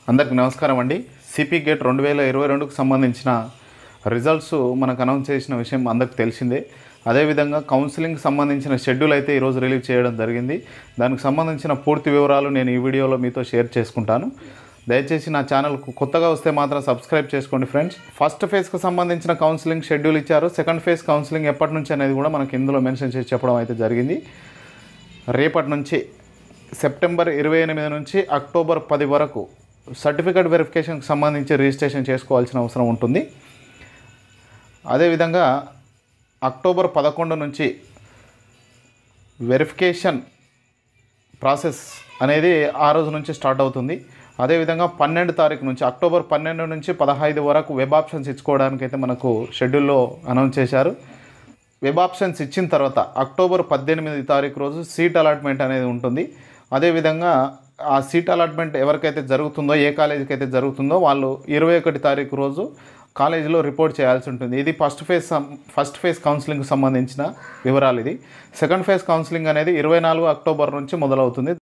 అందరికి నమస్కారం అండి సిపి గేట్ రెండు వేల ఇరవై రెండుకు సంబంధించిన రిజల్ట్స్ మనకు అనౌన్స్ చేసిన విషయం అందరికి తెలిసిందే అదేవిధంగా కౌన్సిలింగ్ సంబంధించిన షెడ్యూల్ అయితే ఈరోజు రిలీజ్ చేయడం జరిగింది దానికి సంబంధించిన పూర్తి వివరాలు నేను ఈ వీడియోలో మీతో షేర్ చేసుకుంటాను దయచేసి నా ఛానల్కు కొత్తగా వస్తే మాత్రం సబ్స్క్రైబ్ చేసుకోండి ఫ్రెండ్స్ ఫస్ట్ ఫేజ్కి సంబంధించిన కౌన్సిలింగ్ షెడ్యూల్ ఇచ్చారు సెకండ్ ఫేజ్ కౌన్సిలింగ్ ఎప్పటి నుంచి అనేది కూడా మనకి ఇందులో మెన్షన్ చేసి చెప్పడం అయితే జరిగింది రేపటి నుంచి సెప్టెంబర్ ఇరవై ఎనిమిది నుంచి అక్టోబర్ పది వరకు సర్టిఫికేట్ వెరిఫికేషన్కి సంబంధించి రిజిస్ట్రేషన్ చేసుకోవాల్సిన అవసరం ఉంటుంది అదేవిధంగా అక్టోబర్ పదకొండు నుంచి వెరిఫికేషన్ ప్రాసెస్ అనేది ఆ రోజు నుంచి స్టార్ట్ అవుతుంది అదేవిధంగా పన్నెండు తారీఖు నుంచి అక్టోబర్ పన్నెండు నుంచి పదహైదు వరకు వెబ్ ఆప్షన్స్ ఇచ్చుకోవడానికి అయితే మనకు షెడ్యూల్లో అనౌన్స్ చేశారు వెబ్ ఆప్షన్స్ ఇచ్చిన తర్వాత అక్టోబర్ పద్దెనిమిది తారీఖు రోజు సీట్ అలాట్మెంట్ అనేది ఉంటుంది అదేవిధంగా ఆ సీట్ అలాట్మెంట్ ఎవరికైతే జరుగుతుందో ఏ కాలేజీకి అయితే జరుగుతుందో వాళ్ళు ఇరవై ఒకటి తారీఖు రోజు కాలేజీలో రిపోర్ట్ చేయాల్సి ఉంటుంది ఇది ఫస్ట్ ఫేజ్ సం- ఫస్ట్ ఫేజ్ కౌన్సిలింగ్కి సంబంధించిన వివరాలు ఇది సెకండ్ ఫేజ్ కౌన్సిలింగ్ అనేది ఇరవై నాలుగు అక్టోబర్ నుంచి మొదలవుతుంది